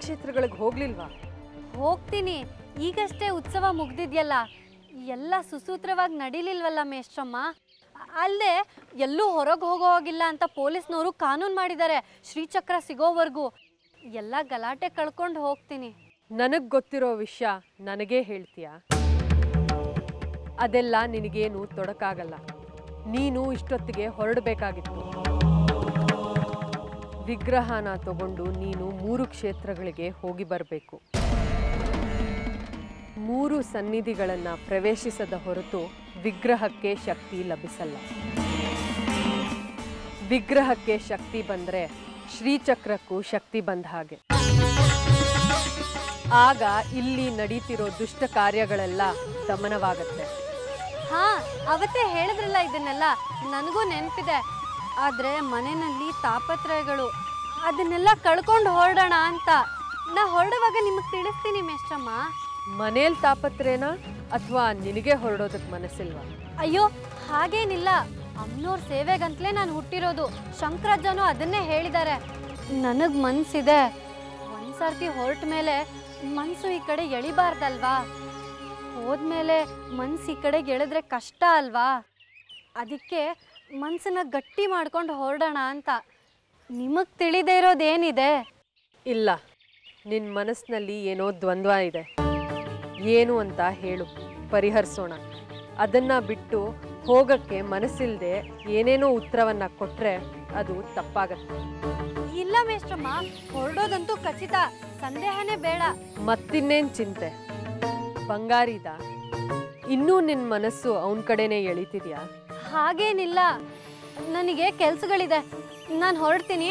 ಪುಣ್ಯಕ್ಷೇತ್ರಗಳಿಗೆ ಹೋಗ್ಲಿಲ್ವಾ ಹೋಗ್ತೀನಿ ಈಗಷ್ಟೇ ಉತ್ಸವ ಮುಗ್ದಿದ್ಯಲ್ಲ ಎಲ್ಲ ಸುಸೂತ್ರವಾಗಿ ನಡೀಲಿಲ್ವಲ್ಲ ಮೇಷ್ಟ್ರಮ್ಮ ಅಲ್ಲದೆ ಎಲ್ಲೂ ಹೊರಗೆ ಹೋಗೋ ಹಾಗಿಲ್ಲ ಅಂತ ಪೊಲೀಸ್ನವರು ಕಾನೂನು ಮಾಡಿದ್ದಾರೆ ಶ್ರೀಚಕ್ರ ಸಿಗೋವರೆಗೂ ಎಲ್ಲ ಗಲಾಟೆ ಕಳ್ಕೊಂಡು ಹೋಗ್ತೀನಿ ನನಗೆ ಗೊತ್ತಿರೋ ವಿಷಯ ನನಗೇ ಹೇಳ್ತೀಯ ಅದೆಲ್ಲ ನಿನಗೇನು ತೊಡಕಾಗಲ್ಲ ನೀನು ಇಷ್ಟೊತ್ತಿಗೆ ಹೊರಡಬೇಕಾಗಿತ್ತು ವಿಗ್ರಹನ ತಗೊಂಡು ನೀನು ಮೂರು ಕ್ಷೇತ್ರಗಳಿಗೆ ಹೋಗಿ ಬರಬೇಕು ಮೂರು ಸನ್ನಿಧಿಗಳನ್ನು ಪ್ರವೇಶಿಸದ ಹೊರತು ವಿಗ್ರಹಕ್ಕೆ ಶಕ್ತಿ ಲಭಿಸಲ್ಲ ವಿಗ್ರಹಕ್ಕೆ ಶಕ್ತಿ ಬಂದರೆ ಶ್ರೀಚಕ್ರಕ್ಕೂ ಶಕ್ತಿ ಬಂದ ಹಾಗೆ ಆಗ ಇಲ್ಲಿ ನಡೀತಿರೋ ದುಷ್ಟ ಕಾರ್ಯಗಳೆಲ್ಲ ದಮನವಾಗತ್ತೆ ಹಾ ಅವತ್ತೇ ಹೇಳಿದ್ರಲ್ಲ ಇದನ್ನೆಲ್ಲ ನನಗೂ ನೆನಪಿದೆ ಆದರೆ ಮನೆಯಲ್ಲಿ ತಾಪತ್ರಯಗಳು ಅದನ್ನೆಲ್ಲ ಕಳ್ಕೊಂಡು ಹೊರಡೋಣ ಅಂತ ನಾ ಹೊರಡುವಾಗ ನಿಮಗೆ ತಿಳಿಸ್ತೀನಿ ಮೇಷ್ಟ್ರಮ್ಮ ಮನೇಲಿ ತಾಪತ್ರೇನಾ ಅಥವಾ ನಿನಗೆ ಹೊರಡೋದಕ್ಕೆ ಮನಸ್ಸಿಲ್ವಾ ಅಯ್ಯೋ ಹಾಗೇನಿಲ್ಲ ಅಮ್ಮನವ್ರ ಸೇವೆಗಂತಲೇ ನಾನು ಹುಟ್ಟಿರೋದು ಶಂಕರಜ್ಜನೂ ಅದನ್ನೇ ಹೇಳಿದ್ದಾರೆ ನನಗೆ ಮನ್ಸಿದೆ ಒಂದ್ಸರ್ತಿ ಹೊರಟ ಮೇಲೆ ಮನ್ಸು ಈ ಕಡೆ ಎಳಿಬಾರ್ದಲ್ವಾ ಹೋದ್ಮೇಲೆ ಮನ್ಸು ಈ ಕಡೆಗೆ ಎಳೆದ್ರೆ ಕಷ್ಟ ಅಲ್ವಾ ಅದಕ್ಕೆ ಮನ್ಸನ್ನ ಗಟ್ಟಿ ಮಾಡ್ಕೊಂಡು ಹೊರಡೋಣ ಅಂತ ನಿಮಗೆ ತಿಳಿದೇ ಇರೋದೇನಿದೆ ಇಲ್ಲ ನಿನ್ನ ಮನಸ್ಸಿನಲ್ಲಿ ಏನೋ ದ್ವಂದ್ವ ಇದೆ ಏನು ಅಂತ ಹೇಳು ಪರಿಹರಿಸೋಣ ಅದನ್ನ ಬಿಟ್ಟು ಹೋಗಕ್ಕೆ ಮನಸ್ಸಿಲ್ದೆ ಏನೇನೋ ಉತ್ತರವನ್ನ ಕೊಟ್ರೆ ಅದು ತಪ್ಪಾಗತ್ತೆ ಇಲ್ಲ ಮೇಷ್ಟ್ರಮ್ಮ ಹೊರಡೋದಂತೂ ಖಚಿತ ಸಂದೇಹನೇ ಬೇಡ ಮತ್ತಿನ್ನೇನ್ ಚಿಂತೆ ಬಂಗಾರಿದ ಇನ್ನೂ ನಿನ್ನ ಮನಸ್ಸು ಅವನ ಕಡೆನೇ ಎಳಿತಿದ್ಯಾ ಹಾಗೇನಿಲ್ಲ ನನಗೆ ಕೆಲ್ಸಗಳಿದೆ ನಾನು ಹೊರಡ್ತೀನಿ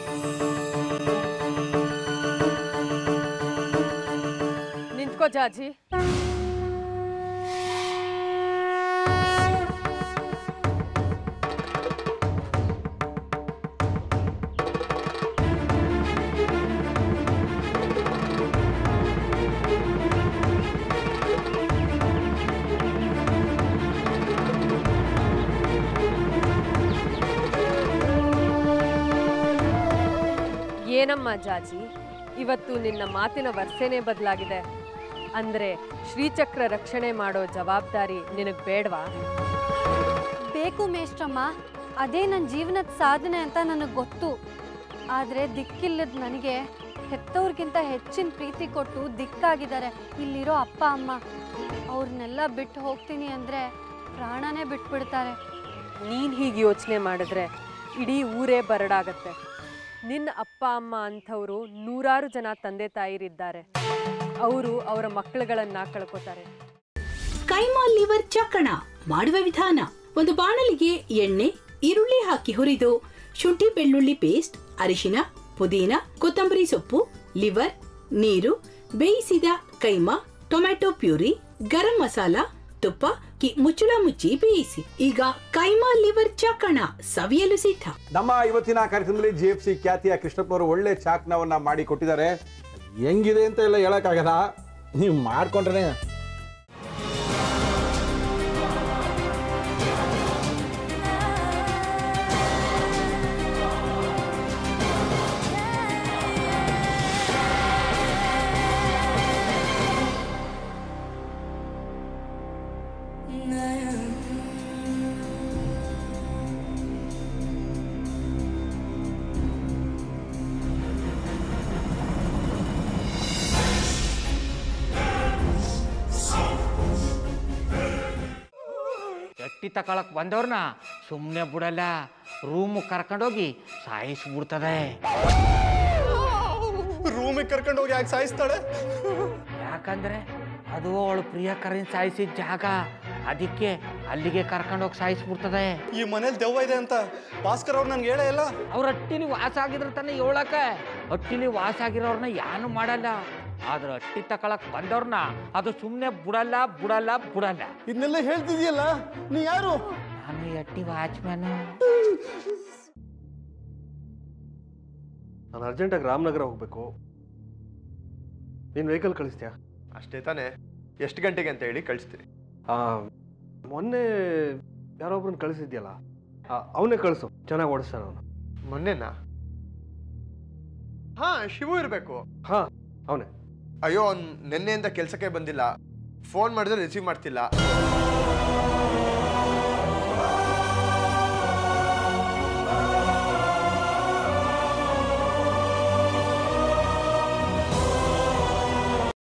ನಿಂತ್ಕೋ ಜಾಜಿ ಏನಮ್ಮ ಜಾಜಿ ಇವತ್ತು ನಿನ್ನ ಮಾತಿನ ವರ್ಷನೇ ಬದಲಾಗಿದೆ ಅಂದ್ರೆ ಶ್ರೀಚಕ್ರ ರಕ್ಷಣೆ ಮಾಡೋ ಜವಾಬ್ದಾರಿ ನಿನಗೆ ಬೇಡವಾ ಬೇಕು ಮೇಷ್ಟ್ರಮ್ಮ ಅದೇ ನನ್ನ ಜೀವನದ ಸಾಧನೆ ಅಂತ ನನಗೆ ಗೊತ್ತು ಆದರೆ ದಿಕ್ಕಿಲ್ಲದ ನನಗೆ ಹೆತ್ತವ್ರಿಗಿಂತ ಹೆಚ್ಚಿನ ಪ್ರೀತಿ ಕೊಟ್ಟು ದಿಕ್ಕಾಗಿದ್ದಾರೆ ಇಲ್ಲಿರೋ ಅಪ್ಪ ಅಮ್ಮ ಅವ್ರನ್ನೆಲ್ಲ ಬಿಟ್ಟು ಹೋಗ್ತೀನಿ ಅಂದರೆ ಪ್ರಾಣನೇ ಬಿಟ್ಬಿಡ್ತಾರೆ ನೀನು ಹೀಗೆ ಯೋಚನೆ ಮಾಡಿದ್ರೆ ಇಡೀ ಊರೇ ಬರಡಾಗತ್ತೆ ನಿನ್ನ ಅಪ್ಪ ಅಮ್ಮ ಅಂಥವರು ನೂರಾರು ಜನ ತಂದೆ ತಾಯಿರಿದ್ದಾರೆ ಅವರು ಅವರ ಮಕ್ಕಳುಗಳನ್ನ ಕಳ್ಕೊತಾರೆ ಕೈಮಾ ಲಿವರ್ ಚಕ್ಕಣ ಮಾಡುವ ವಿಧಾನ ಒಂದು ಬಾಣಲಿಗೆ ಎಣ್ಣೆ ಈರುಳ್ಳಿ ಹಾಕಿ ಹುರಿದು ಶುಂಠಿ ಬೆಳ್ಳುಳ್ಳಿ ಪೇಸ್ಟ್ ಅರಿಶಿನ ಪುದೀನ ಕೊತ್ತಂಬರಿ ಸೊಪ್ಪು ಲಿವರ್ ನೀರು ಬೇಯಿಸಿದ ಕೈಮಾ ಟೊಮ್ಯಾಟೊ ಪ್ಯೂರಿ ಗರಂ ಮಸಾಲ ತುಪ್ಪ ಕಿ ಮುಚ್ಚಳ ಮುಚ್ಚಿ ಬೇಯಿಸಿ ಈಗ ಕೈಮಾ ಲಿವರ್ ಚಕ್ಕಣ ಸವಿಯಲು ಸಿದ್ಧ ನಮ್ಮ ಇವತ್ತಿನ ಕಾರ್ಯಕ್ರಮದಲ್ಲಿ ಜಿ ಎಫ್ ಸಿ ಖ್ಯಾತಿಯ ಕೃಷ್ಣಪ್ಪನವರು ಒಳ್ಳೆ ಚಾಕ್ನವನ್ನ ಮಾಡಿ ಕೊಟ್ಟಿದ್ದಾರೆ ಹೆಂಗಿದೆ ಅಂತ ಎಲ್ಲ ಹೇಳಕ್ಕಾಗಲ್ಲ ನೀವು ಮಾಡ್ಕೊಂಡ್ರೆ ಎಟ್ಟಿ ತಕೊಳಕ್ ಬಂದವ್ರನ್ನ ಸುಮ್ಮನೆ ಬಿಡಲ್ಲ ರೂಮ್ ಕರ್ಕೊಂಡೋಗಿ ಸಾಯಿಸ್ಬಿಡ್ತದೆ ರೂಮಿಗೆ ಕರ್ಕೊಂಡು ಹೋಗಿ ಯಾಕೆ ಸಾಯಿಸ್ತಾಳೆ ಯಾಕಂದ್ರೆ ಅದು ಅವಳು ಪ್ರಿಯಕರನ್ ಸಾಯಿಸಿದ ಜಾಗ ಅದಕ್ಕೆ ಅಲ್ಲಿಗೆ ಕರ್ಕೊಂಡೋಗಿ ಸಾಯಿಸ್ಬಿಡ್ತದೆ ಈ ಮನೇಲಿ ದೆವ್ವ ಇದೆ ಅಂತ ಭಾಸ್ಕರ್ ಅವ್ರು ನನ್ಗೆ ಹೇಳೇ ಇಲ್ಲ ಅವ್ರ ಹಟ್ಟಿಲಿ ವಾಸ ಆಗಿದ್ರ ತಾನೆ ಏಳಕ ಹಟ್ಟಿಲಿ ವಾಸ ಆಗಿರೋರ್ನ ಯಾನು ಮಾಡಲ್ಲ ಆದ್ರೆ ಹಟ್ಟಿ ತಕೊಳಕ್ ಬಂದವ್ರನ್ನ ಅದು ಸುಮ್ಮನೆ ಬಿಡಲ್ಲ ಬಿಡಲ್ಲ ಬಿಡಲ್ಲ ಇದನ್ನೆಲ್ಲ ಹೇಳ್ತಿದ್ಯಲ್ಲ ನೀ ಯಾರು ನಾನು ಈ ಹಟ್ಟಿ ವಾಚ್ಮ್ಯಾನ್ ನಾನು ಅರ್ಜೆಂಟಾಗಿ ರಾಮನಗರ ಹೋಗಬೇಕು ನೀನು ವೆಹಿಕಲ್ ಕಳಿಸ್ತೀಯಾ ಅಷ್ಟೇ ತಾನೇ ಎಷ್ಟು ಗಂಟೆಗೆ ಅಂತ ಹೇಳಿ ಕಳಿಸ್ತೀನಿ ಆ, ಮೊನ್ನೆ ಯಾರೊಬ್ರನ್ನ ಕಳಿಸಿದ್ಯಲ್ಲ ಅವನೇ ಕಳಿಸು ಚೆನ್ನಾಗಿ ಓಡಿಸ್ತಾನೆ ಅವನು ಮೊನ್ನೆನಾ ಹಾ ಶಿವು ಇರಬೇಕು ಹಾ ಅವನೇ ಅಯ್ಯೋ ಅವ್ನು ನಿನ್ನೆಯಿಂದ ಕೆಲಸಕ್ಕೆ ಬಂದಿಲ್ಲ ಫೋನ್ ಮಾಡಿದ್ರೆ ರಿಸೀವ್ ಮಾಡ್ತಿಲ್ಲ